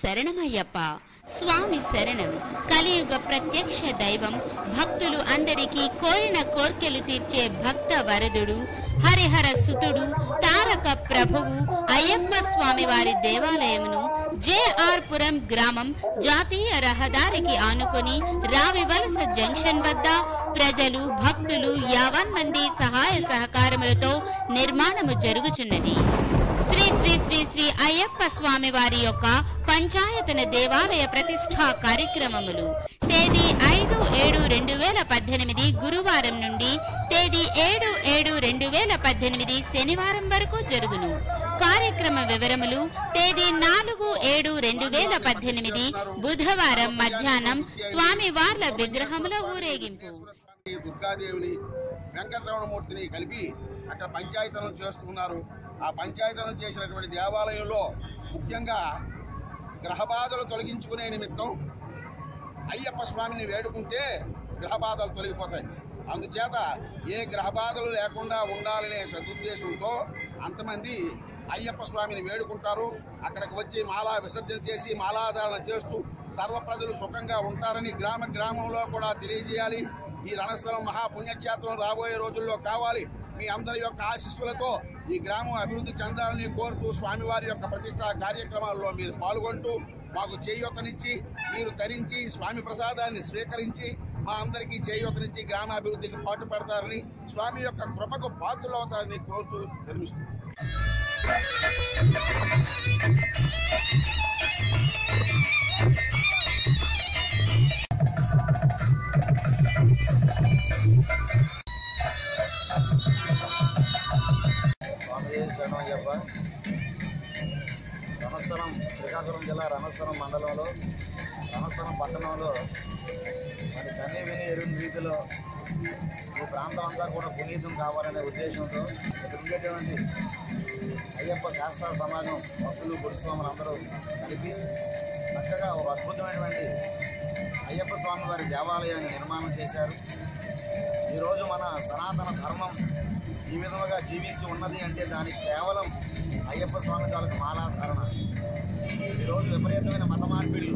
శరణమయ్యప్ప స్వామి శరణం కలియుగ ప్రత్యక్ష దైవం భక్తులు అందరికీ కోరిన కోర్కెలు తీర్చే భక్త వరదుడు హరిహర సుతుడు తారక ప్రభువు అయ్యప్ప స్వామి వారి దేవాలయమును జేఆర్ పురం గ్రామం జాతీయ రహదారికి ఆనుకొని రావివలస జంక్షన్ వద్ద ప్రజలు భక్తులు యావన్ మంది సహాయ సహకారములతో నిర్మాణము జరుగుచున్నది శ్రీ శ్రీ శ్రీ శ్రీ అయ్యప్ప స్వామి వారి యొక్క పంచాయతన దేవాలయ ప్రతిష్ఠా కార్యక్రమములు తేదీ ఐదు ఏడు రెండు వేల పద్దెనిమిది గురువారం నుండి తేదీ ఏడు ఏడు రెండు వేల పద్దెనిమిది శనివారం వరకు జరుగును కార్యక్రమ వివరములు తేదీ నాలుగు ఏడు రెండు వేల పద్దెనిమిది బుధవారం మధ్యాహ్నం స్వామి వార్ల విగ్రహముల ఊరేగింపు ఈ దుర్గాదేవిని వెంకటరమణమూర్తిని కలిపి అక్కడ పంచాయతనం చేస్తున్నారు ఆ పంచాయతనం చేసినటువంటి దేవాలయంలో ముఖ్యంగా గ్రహబాధలు తొలగించుకునే నిమిత్తం అయ్యప్ప స్వామిని వేడుకుంటే గ్రహబాధలు తొలగిపోతాయి అందుచేత ఏ గ్రహబాధలు లేకుండా ఉండాలనే సదుద్దేశంతో అంతమంది అయ్యప్ప స్వామిని వేడుకుంటారు అక్కడికి వచ్చి మాలా విసర్జన చేసి మాలాధారణ చేస్తూ సర్వ ప్రజలు సుఖంగా ఉంటారని గ్రామ గ్రామంలో కూడా తెలియజేయాలి ఈ రణస్థలం మహాపుణ్యక్షేత్రం రాబోయే రోజుల్లో కావాలి మీ అందరి యొక్క ఆశీస్సులతో ఈ గ్రామం అభివృద్ధి చెందాలని కోరుతూ స్వామివారి యొక్క ప్రతిష్టా కార్యక్రమాల్లో మీరు పాల్గొంటూ మాకు చేయూతనిచ్చి మీరు ధరించి స్వామి ప్రసాదాన్ని స్వీకరించి మా అందరికీ చేయూతనిచ్చి గ్రామాభివృద్ధికి పాటు పెడతారని స్వామి యొక్క కృపకు పాత్రులవుతారని కోరుతూ నిర్మిస్తుంది స్వామి శరణయ్యప్ప రణస్థలం శ్రీకాకుళం జిల్లా రణస్థలం మండలంలో రణస్థలం పట్టణంలో మరి కనీ విని ఎరుని రీతిలో ఈ ప్రాంతం అంతా కూడా పునీతం కావాలనే ఉద్దేశంతో ఇక్కడ ఉండేటువంటి అయ్యప్ప శాస్త్ర సమాజం భక్తులు గురుస్వాములు అందరూ కలిపి చక్కగా ఒక అద్భుతమైనటువంటి అయ్యప్ప స్వామి వారి దేవాలయాన్ని నిర్మాణం చేశారు ఈరోజు మన సనాతన ధర్మం ఈ విధముగా జీవించి ఉన్నది అంటే దానికి కేవలం అయ్యప్ప స్వామి తాలూకు మాలాధారణ ఈరోజు విపరీతమైన మత మార్పిళ్ళు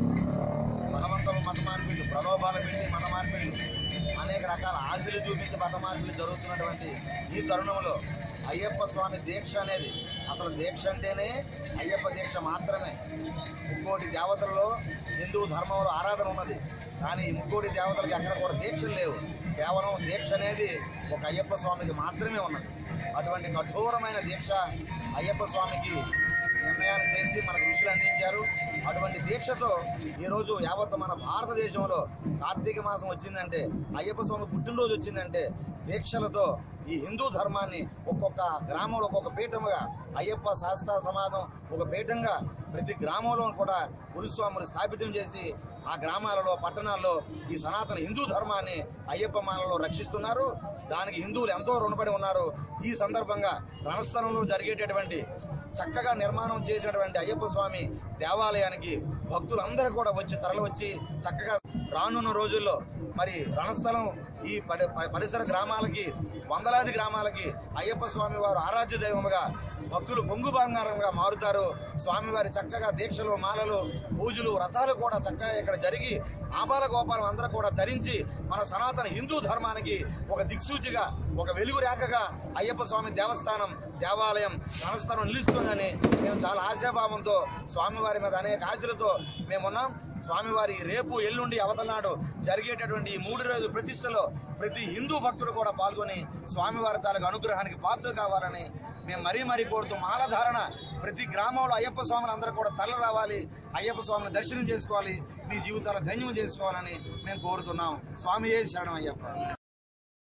బలవంతపు మత మార్పిళ్ళు ప్రలోభాల పెట్టి మత మార్పిళ్ళు అనేక రకాల ఆశలు చూపించి మత మార్పిళ్ళు జరుగుతున్నటువంటి ఈ తరుణంలో అయ్యప్ప స్వామి దీక్ష అనేది అసలు దీక్ష అంటేనే అయ్యప్ప దీక్ష మాత్రమే ముక్కోటి దేవతలలో హిందూ ధర్మంలో ఆరాధన ఉన్నది కానీ ఈ ముక్కోటి దేవతలకి ఎక్కడ కూడా దీక్షలు లేవు కేవలం దీక్ష అనేది ఒక అయ్యప్ప స్వామికి మాత్రమే ఉన్నది అటువంటి కఠోరమైన దీక్ష అయ్యప్ప స్వామికి నిర్ణయాన్ని చేసి మనకు ఋషులు అందించారు అటువంటి దీక్షతో ఈరోజు యావత్ మన భారతదేశంలో కార్తీక మాసం వచ్చిందంటే అయ్యప్ప స్వామి పుట్టినరోజు వచ్చిందంటే దీక్షలతో ఈ హిందూ ధర్మాన్ని ఒక్కొక్క గ్రామంలో ఒక్కొక్క పీఠముగా అయ్యప్ప శాస్త్ర సమాజం ఒక పీఠంగా ప్రతి గ్రామంలో కూడా గురుస్వాములు స్థాపితం చేసి ఆ గ్రామాలలో పట్టణాల్లో ఈ సనాతన హిందూ ధర్మాన్ని అయ్యప్ప మాలలో రక్షిస్తున్నారు దానికి హిందువులు ఎంతో రుణపడి ఉన్నారు ఈ సందర్భంగా రణస్థలంలో జరిగేటటువంటి చక్కగా నిర్మాణం చేసినటువంటి అయ్యప్ప స్వామి దేవాలయానికి భక్తులందరూ కూడా వచ్చి తరలి వచ్చి చక్కగా రానున్న రోజుల్లో మరి రణస్థలం ఈ పరి- ప- పరిసర గ్రామాలకి వందలాది గ్రామాలకి అయ్యప్ప స్వామి వారు ఆరాధ్య దైవముగా భక్తులు బొంగు బంగారంగా మారుతారు స్వామివారి చక్కగా దీక్షలు మాలలు పూజలు వ్రతాలు కూడా చక్కగా ఇక్కడ జరిగి ఆబాల గోపాలం అందరూ కూడా ధరించి మన సనాతన హిందూ ధర్మానికి ఒక దిక్సూచిగా ఒక వెలుగు రేఖగా అయ్యప్ప స్వామి దేవస్థానం దేవాలయం సంస్థానం నిలుస్తుందని మేము చాలా ఆశాభావంతో స్వామివారి మీద అనేక ఆశలతో మేమున్నాం స్వామివారి రేపు ఎల్లుండి అవతలనాడు జరిగేటటువంటి ఈ మూడు రోజుల ప్రతిష్టలో ప్రతి హిందూ భక్తుడు కూడా పాల్గొని స్వామివారి తాలూకు అనుగ్రహానికి పాత్ర కావాలని మేము మరీ మరీ కోరుతూ మాలధారణ ప్రతి గ్రామంలో అయ్యప్ప స్వామిని అందరూ కూడా తరలి రావాలి అయ్యప్ప స్వామిని దర్శనం చేసుకోవాలి మీ జీవితాలు ధన్యం చేసుకోవాలని మేము కోరుతున్నాం స్వామి శరణం అయ్యప్ప